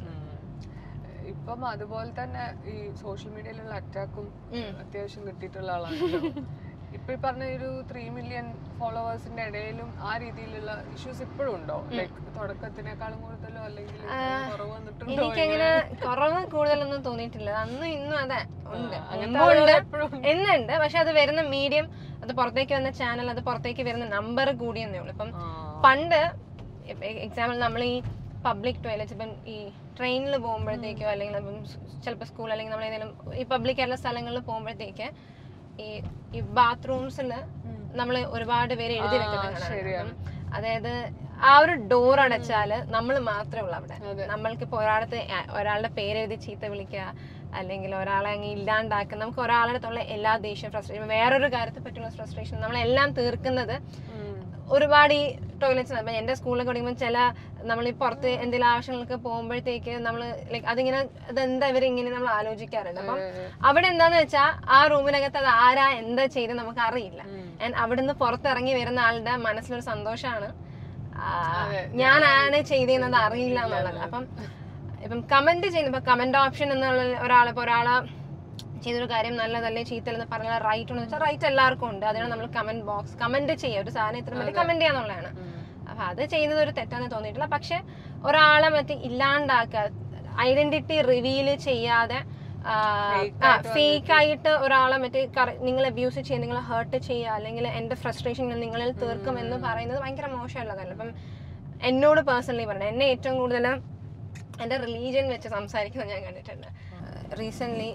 ഇപ്പം അതുപോലെ തന്നെ ഈ സോഷ്യൽ മീഡിയയിലുള്ള അറ്റാക്കും ഉം. അത്യാവശ്യം കിട്ടിയിട്ടുള്ള ആളാണല്ലോ ഇപ്പൊ ഈ പറഞ്ഞ ഒരു ത്രീ മില്യൺ ഫോളോവേഴ്സിന്റെ ഇടയിലും ആ രീതിയിലുള്ള ഇഷ്യൂസ് ഇപ്പോഴും ഉണ്ടോ ലൈക്ക് തുടക്കത്തിനേക്കാളും കൂടുതലോ അല്ലെങ്കിൽ കുറവ് വന്നിട്ടുണ്ടോ എനിക്കങ്ങനെ കുറവ് കൂടുതലൊന്നും തോന്നിയിട്ടില്ല അന്നും ഇന്നും അതെ ഉണ്ട് അങ്ങനത്തെ മുമ്പുണ്ട് ആളുകൾ എപ്പോഴും ഉണ്ട്. എന്നുണ്ട് പക്ഷെ അത് വരുന്ന മീഡിയം അത് പുറത്തേക്ക് വന്ന ചാനൽ അത് പുറത്തേക്ക് വരുന്ന നമ്പർ കൂടിയെന്നേ ഉള്ളൂ ഇപ്പം ആ. പണ്ട് എക്സാമ്പിൾ നമ്മൾ ഈ പബ്ലിക് ടോയ്ലറ്റ്സ് ഇപ്പം ഈ ട്രെയിനിൽ പോകുമ്പോഴത്തേക്കോ അല്ലെങ്കിൽ ഇപ്പം ചിലപ്പോൾ സ്കൂൾ അല്ലെങ്കിൽ നമ്മൾ ഏതെങ്കിലും ഈ പബ്ലിക് ആയിട്ടുള്ള സ്ഥലങ്ങളിൽ പോകുമ്പോഴത്തേക്ക് ഈ ഈ ബാത്റൂംസിൽ നമ്മൾ ഒരുപാട് പേര് എഴുതി ആ, വെക്കുന്നത് ശരിയാണ്. അതായത് ആ ഒരു ഡോർ അടച്ചാല് നമ്മൾ മാത്രമേ ഉള്ളൂ അവിടെ അതെ. നമ്മൾക്ക് ഇപ്പോൾ ഒരാളത്ത് ഒരാളുടെ പേരെഴുതി ചീത്ത വിളിക്കുക അല്ലെങ്കിൽ ഒരാളെ അങ്ങ് ഇല്ലാണ്ടാക്കുക നമുക്ക് ഒരാളുടെ അടുത്തുള്ള എല്ലാ ദേഷ്യം ഫ്രസ്ട്രേഷൻ വേറൊരു കാര്യത്തെ പറ്റിയുള്ള ഫ്രസ്ട്രേഷൻ നമ്മളെല്ലാം തീർക്കുന്നത് ഒരുപാട് ഈ ടോയ്ലറ്റ്സ് ഇപ്പം എൻ്റെ സ്കൂളിലൊക്കെ പഠിക്കുമ്പോൾ ചില നമ്മൾ ഈ പുറത്ത് എന്തെങ്കിലും ആവശ്യങ്ങൾക്ക് പോകുമ്പോഴത്തേക്ക് നമ്മൾ ലൈക്ക് അതിങ്ങനെ അതെന്താ ഇവരിങ്ങനെ നമ്മൾ ആലോചിക്കാറുണ്ട് അപ്പം അവിടെ എന്താന്ന് വെച്ചാൽ ആ റൂമിനകത്ത് അത് ആരാ എന്താ ചെയ്ത് നമുക്ക് അറിയില്ല ആൻഡ് അവിടുന്ന് പുറത്തിറങ്ങി വരുന്ന ആളുടെ മനസ്സിലൊരു സന്തോഷമാണ് ആ, അതെ. ഞാനാണ് ചെയ്തതെന്നത് അറിയില്ല എന്നുള്ളത് അപ്പം ഇപ്പം കമന്റ് ചെയ്യുന്ന ഇപ്പൊ കമന്റ് ഓപ്ഷൻ എന്നുള്ള ഒരാളെ ഇപ്പൊ ഒരാളെ ചെയ്തൊരു കാര്യം നല്ലതല്ലേ ചീത്തല്ലെന്ന് പറഞ്ഞാൽ റൈറ്റ് എന്ന് വെച്ചാൽ റൈറ്റ് എല്ലാവർക്കും ഉണ്ട് അതിനാണ് നമ്മൾ കമന്റ് ബോക്സ് കമന്റ് ചെയ്യുക ഒരു സാധനം ഇത്ര വേണ്ടി കമന്റ് ചെയ്യാന്നുള്ളതാണ് അപ്പൊ അത് ചെയ്യുന്നത് ഒരു തെറ്റാന്ന് തോന്നിയിട്ടില്ല പക്ഷെ ഒരാളെ മറ്റേ ഇല്ലാണ്ടാക്കുക ഐഡന്റിറ്റി റിവീൽ ചെയ്യാതെ Fake ആയിട്ട് ഫേക്ക് ആയിട്ട് ഒരാളെ മറ്റേ നിങ്ങൾ അബ്യൂസ് ചെയ്യുക നിങ്ങൾ ഹേർട്ട് ചെയ്യുക അല്ലെങ്കിൽ എന്റെ ഫ്രസ്ട്രേഷൻ ഞാൻ നിങ്ങളിൽ തീർക്കും എന്ന് പറയുന്നത് ഭയങ്കര മോശമുള്ള കാര്യം അപ്പം എന്നോട് പേഴ്സണലി പറഞ്ഞു എന്നെ ഏറ്റവും കൂടുതൽ എൻ്റെ റിലീജിയൻ വെച്ച് സംസാരിക്കുന്നത് ഞാൻ കണ്ടിട്ടുണ്ട് റീസെൻ്റ്ലി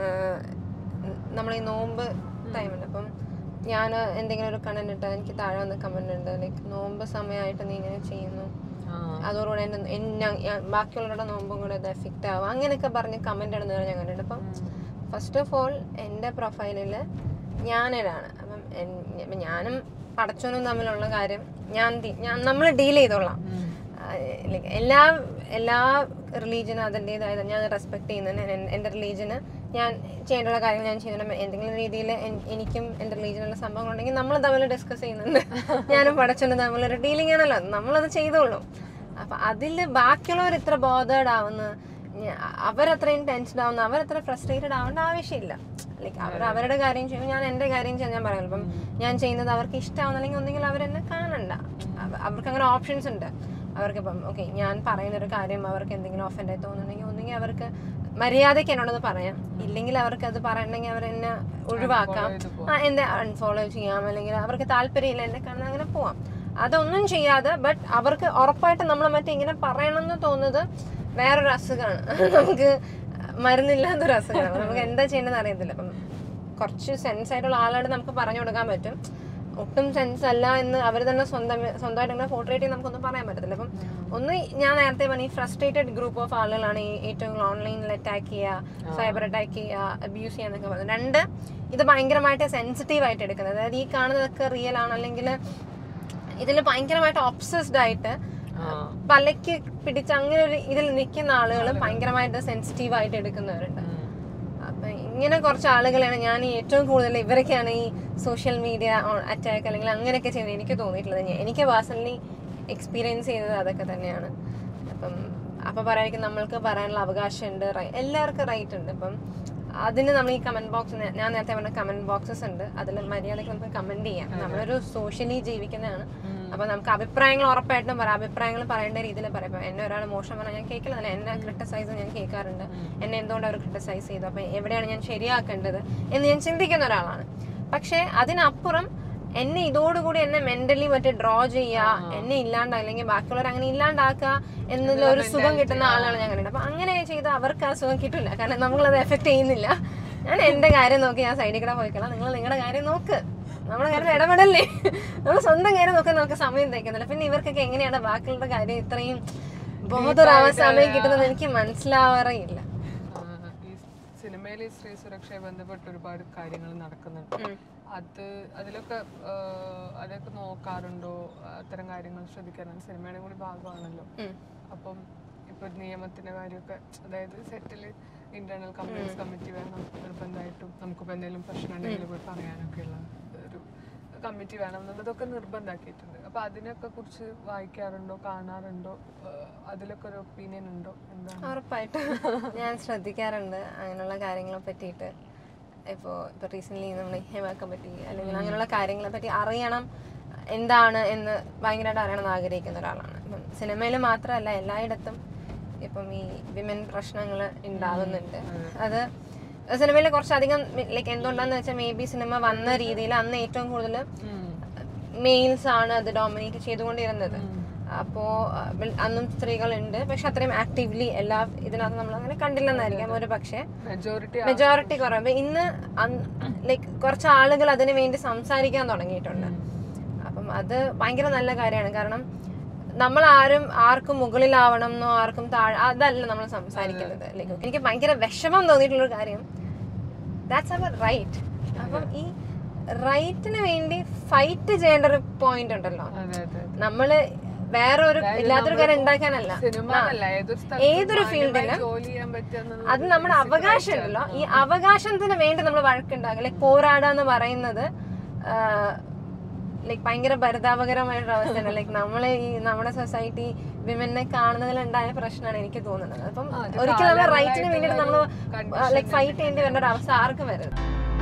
നമ്മൾ ഈ നോമ്പ് ടൈമുണ്ട് അപ്പം ഞാൻ എന്തെങ്കിലും ഒരു കണ്ടന്റ് ഇട്ടാൽ എനിക്ക് താഴെ വന്ന് കമന്റ് ഉണ്ട് ലൈക്ക് നോമ്പ് സമയമായിട്ട് നീ ഇങ്ങനെ ചെയ്യുന്നു അതോടുകൂടെ എൻ്റെ എൻ- ഞാൻ- ഞാൻ ബാക്കിയുള്ളവരുടെ നോമ്പും കൂടെ ഇത് എഫക്റ്റ് ആവും അങ്ങനെയൊക്കെ പറഞ്ഞ് കമന്റ് ഇടുന്നത് ഞാൻ കണ്ടിട്ടുണ്ട് അപ്പം ഫസ്റ്റ് ഓഫ് ഓൾ എൻ്റെ പ്രൊഫൈലിൽ ഞാനിടാണ് അപ്പം എൻ- ഇപ്പം ഞാനും പടച്ചോനും തമ്മിലുള്ള കാര്യം ഞാൻ ഡി- ഞാൻ നമ്മൾ ഡീൽ ചെയ്തോളാം ലൈക്ക് എല്ലാ എല്ലാ റിലീജിയനും അതിൻ്റെതായ ഞാൻ റെസ്പെക്ട് ചെയ്യുന്നുണ്ട് ഞാൻ എൻ- എൻ്റെ റിലീജിയന് ഞാൻ ചെയ്യേണ്ടുള്ള കാര്യങ്ങൾ ഞാൻ ചെയ്യുന്നുണ്ട് എന്തെങ്കിലും രീതിയിൽ എനിക്കും എൻ്റെ റിലീജിയനുള്ള സംഭവങ്ങളുണ്ടെങ്കിൽ നമ്മൾ തമ്മിൽ ഡിസ്കസ് ചെയ്യുന്നുണ്ട് ഞാനും പടച്ചോനും തമ്മിലൊരു ഡീലിംഗ് ആണല്ലോ നമ്മളത് ചെയ്തോളൂ അപ്പൊ അതിൽ ബാക്കിയുള്ളവർ ഇത്ര ബോധേഡ് ആവുന്ന ഞ- അവരത്രയും ടെൻസ്ഡ് ആവുന്ന അവരത്ര ഫ്രസ്ട്രേറ്റഡ് ആവേണ്ട ആവശ്യമില്ല ലൈക്ക് അവർ അവരുടെ കാര്യം ചെയ്യുമ്പോൾ ഞാൻ എൻ്റെ കാര്യം ചെയ്യാൻ ഞാൻ പറയുള്ളൂ ഇപ്പം ഞാൻ ചെയ്യുന്നത് അവർക്ക് ഇഷ്ടമാവുന്നില്ലെങ്കിൽ ഒന്നെങ്കിൽ അവരെന്നെ കാണണ്ട അവ- അവർക്ക് അങ്ങനെ ഓപ്ഷൻസ് ഉണ്ട് അവർക്ക് ഇപ്പം ഓക്കെ ഞാൻ പറയുന്ന ഒരു കാര്യം അവർക്ക് എന്തെങ്കിലും ഓഫൻഡ് ആയി തോന്നുന്നുണ്ടെങ്കിൽ ഒന്നെങ്കിൽ അവർക്ക് മര്യാദയ്ക്ക് എന്നോടത് പറയാം ഇല്ലെങ്കിൽ അവർക്ക് അത് പറയണമെങ്കിൽ അവർ എന്നെ ഒഴിവാക്കാം ആ എന്നെ അൺഫോളോ ചെയ്യാം അല്ലെങ്കിൽ അവർക്ക് താല്പര്യമില്ല എന്നെ കാണാൻ അങ്ങനെ പോവാം അതൊന്നും ചെയ്യാതെ ബട്ട് അവർക്ക് ഉറപ്പായിട്ട് നമ്മൾ മറ്റേ ഇങ്ങനെ പറയണം എന്ന് തോന്നുന്നത് വേറൊരു അസുഖമാണ് നമുക്ക് മരുന്നില്ലാത്തൊരു അസുഖമാണ് നമുക്ക് എന്താ ചെയ്യേണ്ടതെന്ന് അറിയത്തില്ല അപ്പം കുറച്ച് സെൻസ് ആയിട്ടുള്ള ആളോട് നമുക്ക് പറഞ്ഞു കൊടുക്കാൻ പറ്റും ഒട്ടും സെൻസ് അല്ല എന്ന് അവർ തന്നെ സ്വന്തം സ്വന്തമായിട്ട് അങ്ങനെ പോർട്രേറ്റ് ചെയ്ത് നമുക്കൊന്നും പറയാൻ പറ്റത്തില്ല അപ്പം ഒന്ന് ഞാൻ നേരത്തെ പറഞ്ഞ ഈ ഫ്രസ്ട്രേറ്റഡ് ഗ്രൂപ്പ് ഓഫ് ആളുകളാണ് ഈ ഏറ്റവും കൂടുതൽ ഓൺലൈനിൽ അറ്റാക്ക് ചെയ്യുക സൈബർ അറ്റാക്ക് ചെയ്യുക അബ്യൂസ് ചെയ്യുക എന്നൊക്കെ പറയുന്നത് രണ്ട് ഇത് ഭയങ്കരമായിട്ട് സെൻസിറ്റീവ് ആയിട്ട് എടുക്കുന്നത് അതായത് ഈ കാണുന്നതൊക്കെ റിയൽ ആണ് അല്ലെങ്കിൽ ഇതിൽ ഭയങ്കരമായിട്ട് ഒബ്സസ്ഡ് ആയിട്ട് പലക്ക് പിടിച്ച് അങ്ങനെ ഒരു ഇതിൽ നിൽക്കുന്ന ആളുകൾ ഭയങ്കരമായിട്ട് സെൻസിറ്റീവ് ആയിട്ട് എടുക്കുന്നവരുണ്ട് അപ്പൊ ഇങ്ങനെ കുറച്ച് ആളുകളാണ് ഞാൻ ഈ ഏറ്റവും കൂടുതൽ ഇവരൊക്കെയാണ് ഈ സോഷ്യൽ മീഡിയ അറ്റാക്ക് അല്ലെങ്കിൽ അങ്ങനെയൊക്കെ ചെയ്യുന്നത് എനിക്ക് തോന്നിയിട്ടുള്ളത് ഞാൻ- എനിക്ക് പേഴ്സണലി എക്സ്പീരിയൻസ് ചെയ്തത് അതൊക്കെ തന്നെയാണ് അപ്പം അപ്പൊ പറയായിരിക്കും നമ്മൾക്ക് പറയാനുള്ള അവകാശമുണ്ട് റൈ- എല്ലാവർക്കും റൈറ്റ് ഉണ്ട് അപ്പം അതിന് നമ്മൾ ഈ കമന്റ് ബോക്സ് ഞാൻ നേരത്തെ പറഞ്ഞ കമന്റ് ബോക്സസ് ഉണ്ട് അതിൽ മര്യാദയ്ക്ക് നമുക്ക് കമന്റ് ചെയ്യാം നമ്മളൊരു സോഷ്യലി ജീവിക്കുന്നതാണ് അപ്പൊ നമുക്ക് അഭിപ്രായങ്ങൾ ഉറപ്പായിട്ടും പറയാം അഭിപ്രായങ്ങൾ പറയേണ്ട രീതിയിൽ പറയാം ഇപ്പൊ എന്നെ ഒരാൾ മോശം പറഞ്ഞാൽ ഞാൻ കേൾക്കില്ല എന്നെ ക്രിട്ടിസൈസ് ഞാൻ കേൾക്കാറുണ്ട് എന്നെ എന്തുകൊണ്ട് അവർ ക്രിട്ടിസൈസ് ചെയ്തു അപ്പൊ എവിടെയാണ് ഞാൻ ശരിയാക്കേണ്ടത് എന്ന് ഞാൻ ചിന്തിക്കുന്ന ഒരാളാണ് പക്ഷെ അതിനപ്പുറം എന്നെ ഇതോടുകൂടി എന്നെ മെന്റലി മറ്റേ ഡ്രോ ചെയ്യുക എന്നെ ഇല്ലാണ്ട അല്ലെങ്കിൽ ബാക്കിയുള്ളവർ അങ്ങനെ ഇല്ലാണ്ടാക്കുക എന്നുള്ള ഒരു സുഖം കിട്ടുന്ന ആളാണ് ഞാൻ കണ്ടത് അപ്പൊ അങ്ങനെ ചെയ്ത് അവർക്ക് ആ സുഖം കിട്ടില്ല കാരണം നമ്മളത് എഫക്ട് ചെയ്യുന്നില്ല ഞാൻ എന്റെ കാര്യം നോക്കി ഞാൻ സൈഡിൽ കൂടെ പോയിക്കളാം നിങ്ങൾ നിങ്ങളുടെ കാര്യം നോക്ക് നമ്മുടെ കാര്യം ഇടപെടല്ലേ നമ്മൾ സ്വന്തം കാര്യം നോക്കാൻ നമുക്ക് സമയം തയ്ക്കുന്നില്ല പിന്നെ ഇവർക്കൊക്കെ എങ്ങനെയാണ് ബാക്കിയുള്ള കാര്യം ഇത്രയും ബോധറാവാൻ സമയം കിട്ടുന്നത് എനിക്ക് മനസ്സിലാവാറേയില്ല ഈ സിനിമയിൽ ഈ സ്ത്രീ സുരക്ഷയെ ബന്ധപ്പെട്ട് ഒരുപാട് കാര്യങ്ങൾ നടക്കുന്നുണ്ട് അത് അതിലൊക്കെ ആ, അതൊക്കെ നോക്കാറുണ്ടോ അത്തരം കാര്യങ്ങൾ ശ്രദ്ധിക്കാറുണ്ട് സിനിമയുടെ കൂടി ഭാഗമാണല്ലോ ഉം. അപ്പം ഇപ്പൊ നിയമത്തിന്റെ കാര്യമൊക്കെ അതായത് സെറ്റിൽ ഇന്റേണൽ കംപ്ലൈൻസ് കമ്മിറ്റി വേണം നിർബന്ധമായിട്ടും നമുക്കിപ്പോൾ എന്തെങ്കിലും പ്രശ്നം ഉണ്ടെങ്കിൽ പോയി പറയാനൊക്കെ ഉള്ള ഒരു കമ്മിറ്റി വേണം എന്നുള്ളതൊക്കെ നിർബന്ധമാക്കിയിട്ടുണ്ട് അപ്പൊ അതിനൊക്കെ കുറിച്ച് വായിക്കാറുണ്ടോ കാണാറുണ്ടോ ആ, അതിലൊക്കെ ഒരു ഒപ്പീനിയൻ ഉണ്ടോ എന്താണ് ഉറപ്പായിട്ടും ഞാൻ ശ്രദ്ധിക്കാറുണ്ട് അങ്ങനെയുള്ള കാര്യങ്ങളെ പറ്റിയിട്ട് ഇപ്പോൾ ഇപ്പോൾ റീസെൻ്റ്ലി നമ്മൾ ഹേമാക്കാൻ പറ്റി അല്ലെങ്കിൽ അങ്ങനെയുള്ള കാര്യങ്ങളെ പറ്റി അറിയണം എന്താണ് എന്ന് ഭയങ്കരമായിട്ട് അറിയണം എന്ന് ആഗ്രഹിക്കുന്ന ഒരാളാണ് ഇപ്പം സിനിമയിൽ മാത്രമല്ല എല്ലായിടത്തും ഇപ്പം ഈ വിമൻ പ്രശ്നങ്ങൾ ഉണ്ടാവുന്നുണ്ട് അത് സിനിമയിൽ കുറച്ചധികം ലൈക്ക് എന്തുകൊണ്ടാന്ന് വെച്ചാൽ മേ ബി സിനിമ വന്ന രീതിയിൽ അന്ന് ഏറ്റവും കൂടുതൽ മെയിൽസ് ആണ് അത് ഡോമിനേറ്റ് ചെയ്തുകൊണ്ടിരുന്നത് അപ്പോൾ അന്നും സ്ത്രീകളുണ്ട് പക്ഷെ അത്രയും ആക്റ്റീവ്ലി എല്ലാ ഇതിനകത്ത് നമ്മൾ അങ്ങനെ കണ്ടില്ലെന്നായിരിക്കാം ഒരു പക്ഷേ മെജോറിറ്റി മെജോറിറ്റി കുറവ് ഇന്ന് ലൈക്ക് കുറച്ച് ആളുകൾ അതിനു വേണ്ടി സംസാരിക്കാൻ തുടങ്ങിയിട്ടുണ്ട് അപ്പം അത് ഭയങ്കര നല്ല കാര്യമാണ് കാരണം നമ്മൾ ആരും ആർക്കും മുകളിലാവണം എന്നോ ആർക്കും താഴെ അതല്ല നമ്മൾ സംസാരിക്കുന്നത് ലൈക്ക് എനിക്ക് ഭയങ്കര വിഷമം തോന്നിയിട്ടുള്ളൊരു കാര്യം ദാറ്റ്സ് അവർ റൈറ്റ് അപ്പം ഈ റൈറ്റിന് വേണ്ടി ഫൈറ്റ് ചെയ്യേണ്ട ഒരു പോയിന്റ് ഉണ്ടല്ലോ അതെ അതെ നമ്മള് വേറെ ഒരു ഇല്ലാത്തൊരു കാര്യം ഉണ്ടാക്കാനല്ല സിനിമ എന്നല്ല ഏതൊരു സ്ഥലത്തും ഏതൊരു മാന്യമായി ഫീൽഡിലും ജോലി ചെയ്യാൻ പറ്റുക അത് നമ്മുടെ അവകാശം ഉണ്ടല്ലോ ഈ അവകാശത്തിന് വേണ്ടി നമ്മൾ വഴക്കുണ്ടാക്കുക ലൈക്ക് പോരാടുക എന്ന് പറയുന്നത് ലൈക്ക് ഭയങ്കര പരിതാപകരമായിട്ടൊരു അവസ്ഥയാണ് ലൈക്ക് നമ്മൾ ഈ നമ്മുടെ സൊസൈറ്റി വിമനെ കാണുന്നതിലുണ്ടായ പ്രശ്നമാണ് എനിക്ക് തോന്നുന്നത് അപ്പം അത് ഒരിക്കലും നമ്മൾ റൈറ്റിന് കാലങ്ങളായിട്ടുള്ള വേണ്ടിയിട്ട് നമ്മൾ ഒരു condition ലൈക്ക് ഫൈറ്റ് ചെയ്യേണ്ടി വരുന്ന ഒരു അവസ്ഥ ആർക്കും വരും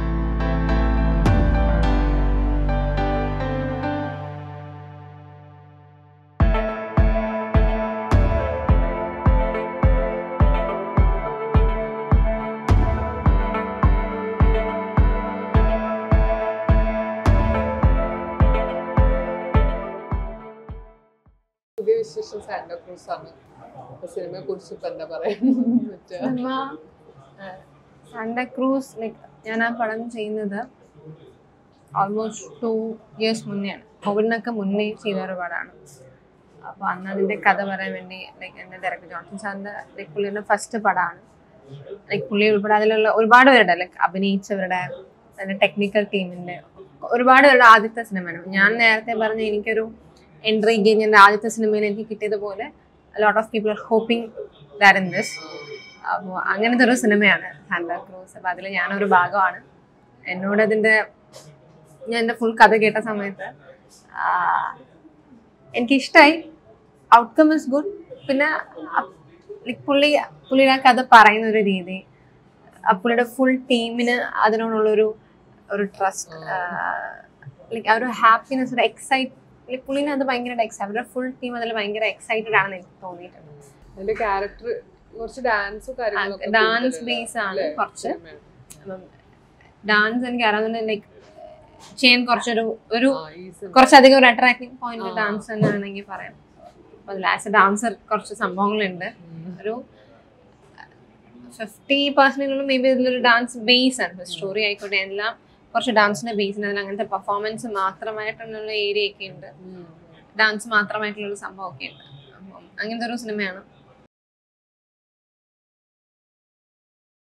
പുതിയ വിശേഷം സാന്റാക്രൂസ് ആണ് അപ്പൊ സിനിമയെ കുറിച്ച് ഇപ്പൊ എന്താ പറയാൻ പറ്റുക സിനിമ സാന്റാക്രൂസ് ലൈക്ക് ഞാൻ ആ പടം ചെയ്യുന്നത് ഓൾമോസ്റ്റ് ടു ഇയേഴ്സ് മുന്നെയാണ് കോവിഡിനൊക്കെ മുന്നേ ചെയ്ത ഒരു പടമാണ് അപ്പോൾ അന്ന് അതിൻ്റെ കഥ പറയാൻ വേണ്ടി ലൈക്ക് എൻ്റെ ഡയറക്ടർ ജോൺസൺ സാറിൻ്റെ ലൈക്ക് പുള്ളിയുടെ ഫസ്റ്റ് പടമാണ് ലൈക്ക് പുള്ളി ഉൾപ്പെടെ അതിലുള്ള ഒരുപാട് പേരുടെ ലൈക്ക് അഭിനയിച്ചവരുടെ അതിൻ്റെ ടെക്നിക്കൽ ടീമിൻ്റെ ഒരുപാട് പേരുടെ ആദ്യത്തെ സിനിമയാണ് ഞാൻ നേരത്തെ പറഞ്ഞ എനിക്കൊരു എൻട്രി ഗെയിം എൻ്റെ ആദ്യത്തെ സിനിമയിൽ എനിക്ക് കിട്ടിയതുപോലെ lot of people are hoping that in this അപ്പോൾ അങ്ങനത്തെ ഒരു സിനിമയാണ് സാന്റാ ക്രൂസ് അപ്പോൾ അതിൽ ഞാനൊരു ഭാഗമാണ് എന്നോട് അതിൻ്റെ ഞാൻ എൻ്റെ ഫുൾ കഥ കേട്ട സമയത്ത് എനിക്കിഷ്ടമായി ഔട്ട്കം ഇസ് ഗുഡ് പിന്നെ അ- like പുള്ളി പുള്ളിയുടെ ആ കഥ പറയുന്ന ഒരു രീതി ആ പുള്ളിയുടെ ഫുൾ ടീമിന് അതിനോടുള്ളൊരു ഒരു ട്രസ്റ്റ് ലൈക്ക് ആ ഒരു ഹാപ്പിനെസ് ഒരു എക്സൈറ്റ് ലൈക്ക് പുള്ളിനെ അത് ഭയങ്കര എക്സൈറ്റ് അവരുടെ ഫുൾ ടീം അതിൽ ഭയങ്കര എക്സൈറ്റഡ് ആണെന്ന് എനിക്ക് തോന്നിയിട്ടുണ്ട് അതിന്റെ ക്യാരക്ടർ കുറച്ച് ഡാൻസും കാര്യങ്ങളൊക്കെ ഡാൻസ് കൂടുതലാണ്. ബേസ് ആണ് അല്ലേ? കുറച്ച് സിനിമയാണ്. ഡാൻസ് എനിക്ക് അറിയാവുന്ന ലൈക്ക് ചെയ്യാൻ കുറച്ചൊരു ഒരു ആ, ഈ സിനിമ. കുറച്ചധികം ഒരു അട്രാക്റ്റീവ് പോയിന്റ് ഡാൻസ് തന്നെ വേണമെങ്കിൽ പറയാം അപ്പൊ അതിൽ ആസ് എ ഡാൻസർ കുറച്ച് സംഭവങ്ങളുണ്ട് ഒരു ഫിഫ്റ്റി പെർസെന്റിനുള്ള മേ ബി ഇതിലൊരു ഡാൻസ് ബേസ് ആണ് സ്റ്റോറി ആയിക്കോട്ടെ എല്ലാം കുറച്ച് ഡാൻസിന്റെ ബേസിന് അതിൽ അങ്ങനത്തെ പെർഫോമൻസ് മാത്രമായിട്ടുള്ള ഏരിയ ഒക്കെ ഉണ്ട് ഉം. ഡാൻസ് മാത്രമായിട്ടുള്ള ഒരു സംഭവം ഒക്കെ ഉണ്ട് അപ്പം അങ്ങനത്തെ ഒരു സിനിമയാണ്